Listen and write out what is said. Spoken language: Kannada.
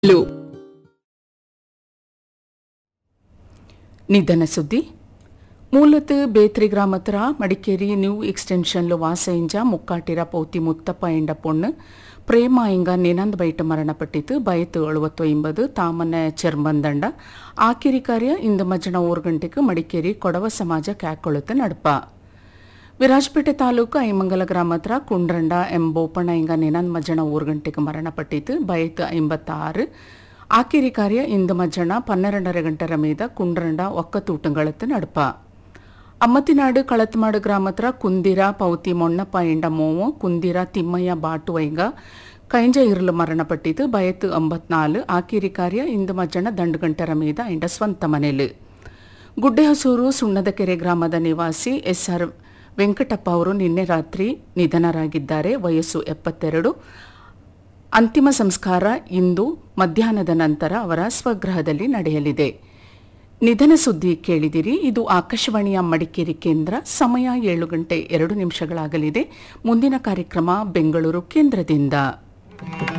ಲು ನಿಧನ ಸುದ್ದಿ ಮೂಲತಃ ಬೇತ್ರಿ ಗ್ರಾಮತ್ರ ಮಡಿಕೇರಿ ನ್ಯೂ ಎಕ್ಸ್ಟೆನ್ಷನ್ಲು ವಾಸೆಂಜ ಮುಕ್ಕಾಟಿರ ಪೌತಿ ಮುತ್ತಪ್ಪ ಎಂಡ ಪೊಣ್ಣು ಪ್ರೇಮ ಎಂಗ ನಿನಂದ್ ಬೈಟ್ ಮರಣಪಟ್ಟಿತು ಬಯತು ಎಳುವತ್ತು ಎಂಬುದು ತಾಮನ ಚೆರ್ಮಂದಂಡ ಆಕಿರಿ ಕಾರ್ಯ ಇಂದು ಮಜ್ಜನ ಓರ್ ಗಂಟೆಗೆ ಮಡಿಕೇರಿ ಕೊಡವ ಸಮಾಜ ಕ್ಯಾಕೊಳುತ್ತು ನಡಪ ವಿರಾಜಪೇಟೆ ತಾಲೂಕು ಐಮಂಗಲ ಗ್ರಾಮ ಹತ್ರ ಕುಂಡ್ರಂಡ ಎಂ ಬೋಪಣ್ಣ ಎಂಗ ನಿನಂದ್ ಮಜ್ಜನ ಊರ್ ಗಂಟೆಗೆ ಮರಣಪಟ್ಟಿತು ಬಯತು ಐಂಬತ್ತಾರು ಆಕಿರಿ ಕಾರ್ಯ ಇಂದು ಮಜ್ಜನ ಪನ್ನೆರಡರ ಗಂಟರ ಮೀದ ಕುಂಡ್ರಂಡ ಒಕ್ಕತೂಟಂಗಳತ್ತು ನಡಪ ಅಮ್ಮತಿನಾಡು ಕಳತ್ಮಾಡು ಗ್ರಾಮ ಹತ್ರ ಕುಂದಿರ ಪೌತಿ ಮೊಣ್ಣಪ್ಪ ಎಂಡ ಮೋವು ಕುಂದಿರ ತಿಮ್ಮಯ್ಯ ಬಾಟು ಐಂಗ ಕೈಂಜ ಇರಲು ಮರಣಪಟ್ಟಿತು ಬಯತು ಅಂಬತ್ನಾಲು ಆಕಿರಿ ಕಾರ್ಯ ಇಂದು ಮಜ್ಜನ ದಂಡುಗಂಟರ ಮೀದ ಎಂಡ ಸ್ವಂತ ಮನೆಲು ಗುಡ್ಡೆಹಸೂರು ಸುಣ್ಣದಕೆರೆ ಗ್ರಾಮದ ನಿವಾಸಿ ಎಸ್ಆರ್ ವೆಂಕಟಪ್ಪ ಅವರು ನಿನ್ನೆ ರಾತ್ರಿ ನಿಧನರಾಗಿದ್ದಾರೆ ವಯಸ್ಸು ಎಪ್ಪತ್ತೆರಡು ಅಂತಿಮ ಸಂಸ್ಕಾರ ಇಂದು ಮಧ್ಯಾಹ್ನದ ನಂತರ ಅವರ ಸ್ವಗೃಹದಲ್ಲಿ ನಡೆಯಲಿದೆ ನಿಧನ ಸುದ್ದಿ ಕೇಳಿದಿರಿ ಇದು ಆಕಾಶವಾಣಿಯ ಮಡಿಕೇರಿ ಕೇಂದ್ರ ಸಮಯ ಏಳು ಗಂಟೆ ಎರಡು ನಿಮಿಷಗಳಾಗಲಿದೆ ಮುಂದಿನ ಕಾರ್ಯಕ್ರಮ ಬೆಂಗಳೂರು ಕೇಂದ್ರದಿಂದ